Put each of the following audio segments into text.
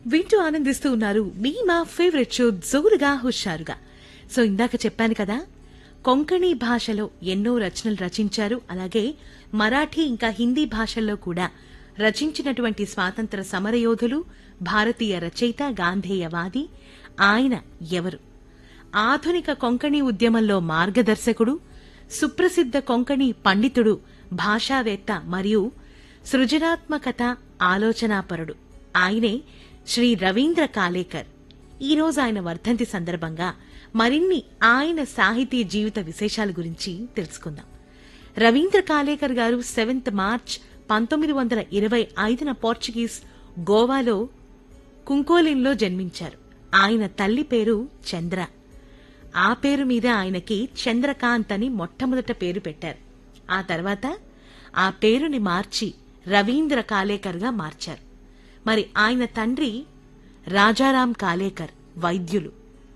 వింటూ ఆనందిస్తూ ఉన్నారు మీ మా ఫేవరెట్ షో జోరుగా హుషారుగా సో ఇందాక చెప్పాను కదా కొంకణి భాషలో ఎన్నో రచనలు రచించారు అలాగే మరాఠీ ఇంకా హిందీ భాషల్లో కూడా రచించినటువంటి స్వాతంత్ర సమరయోధులు భారతీయ రచయిత గాంధేయవాది ఆయన ఎవరు ఆధునిక కొంకణి ఉద్యమంలో మార్గదర్శకుడు సుప్రసిద్ధ కొంకణి పండితుడు భాషావేత్త మరియు సృజనాత్మకత ఆలోచనాపరుడు ఆయనే శ్రీ రవీంద్ర కాలేకర్ ఈ రోజు ఆయన వర్ధంతి సందర్భంగా మరిన్ని ఆయన సాహితీ జీవిత విశేషాల గురించి తెలుసుకుందాం రవీంద్ర కాలేకర్ గారు సెవెంత్ మార్చ్ పంతొమ్మిది వందల ఇరవై ఐదున పోర్చుగీస్ గోవాలో కుంకోలిన్లో జన్మించారు ఆయన తల్లి పేరు చంద్ర ఆ పేరు మీద ఆయనకి చంద్రకాంత్ అని మొట్టమొదట పేరు పెట్టారు ఆ తర్వాత ఆ పేరుని మార్చి రవీంద్ర కాలేకర్గా మార్చారు మరి ఆయన తండ్రి రాజారాం కాలేకర్ వైద్యులు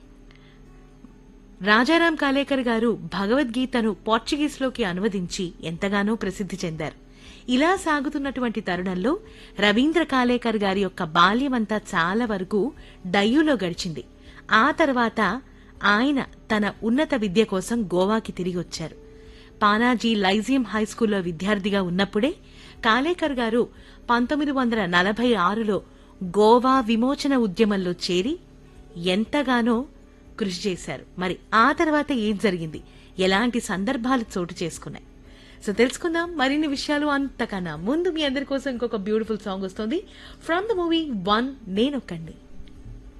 రాజారాం కాలేకర్ గారు భగవద్గీతను పోర్చుగీస్లోకి అనువదించి ఎంతగానో ప్రసిద్ధి చెందారు ఇలా సాగుతున్నటువంటి తరుణంలో రవీంద్ర కాలేకర్ గారి యొక్క బాల్యమంతా చాలా వరకు డయ్యూలో గడిచింది ఆ తర్వాత ఆయన తన ఉన్నత విద్య కోసం గోవాకి తిరిగి వచ్చారు పానాజీ లైజియం హై స్కూల్లో విద్యార్థిగా ఉన్నప్పుడే కాలేకర్ గారు పంతొమ్మిది వందల నలభై ఆరులో గోవా విమోచన ఉద్యమంలో చేరి ఎంతగానో కృషి చేశారు మరి ఆ తర్వాత ఏం జరిగింది ఎలాంటి సందర్భాలు చోటు చేసుకున్నాయి సో తెలుసుకుందాం మరిన్ని విషయాలు అంతకన్నా ముందు మీ అందరి కోసం ఇంకొక బ్యూటిఫుల్ సాంగ్ వస్తుంది ఫ్రమ్ ద మూవీ వన్ నేనొక్కండి